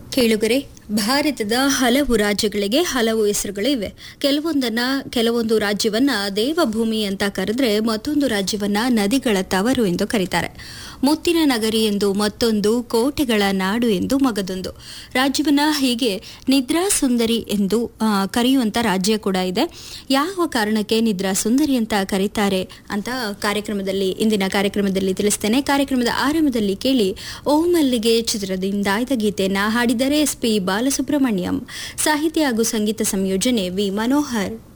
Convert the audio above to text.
ಕೇಳುಗರೆ ಭಾರತದ ಹಲವು ರಾಜ್ಯಗಳಿಗೆ ಹಲವು ಹೆಸರುಗಳಿವೆ ಕೆಲವೊಂದನ್ನ ಕೆಲವೊಂದು ರಾಜ್ಯವನ್ನ ದೇವಭೂಮಿ ಅಂತ ಕರೆದ್ರೆ ಮತ್ತೊಂದು ರಾಜ್ಯವನ್ನ ನದಿಗಳ ತವರು ಎಂದು ಕರೀತಾರೆ ಮುತ್ತಿನ ನಗರಿ ಎಂದು ಮತ್ತೊಂದು ಕೋಟೆಗಳ ನಾಡು ಎಂದು ಮಗದೊಂದು ರಾಜ್ಯವನ್ನ ಹೀಗೆ ನಿದ್ರಾ ಸುಂದರಿ ಎಂದು ಆ, ಕರೆಯುವಂತ ರಾಜ್ಯ ಕೂಡ ಇದೆ ಯಾವ ಕಾರಣಕ್ಕೆ ನಿದ್ರಾ ಸುಂದರಿ ಅಂತ ಕರೀತಾರೆ ಅಂತ ಕಾರ್ಯಕ್ರಮದಲ್ಲಿ ಇಂದಿನ ಕಾರ್ಯಕ್ರಮದಲ್ಲಿ ತಿಳಿಸ್ತೇನೆ ಕಾರ್ಯಕ್ರಮದ ಆರಂಭದಲ್ಲಿ ಕೇಳಿ ಓ ಮಲ್ಲಿಗೆ ಚಿತ್ರದಿಂದ ಆಯ್ದ ಗೀತೆಯನ್ನ ಹಾಡಿದರೆ ಎಸ್ ಪಿ ಬಾಲಸುಬ್ರಹ್ಮಣ್ಯಂ ಸಾಹಿತ್ಯ ಹಾಗೂ ಸಂಗೀತ ಸಂಯೋಜನೆ ವಿ ಮನೋಹರ್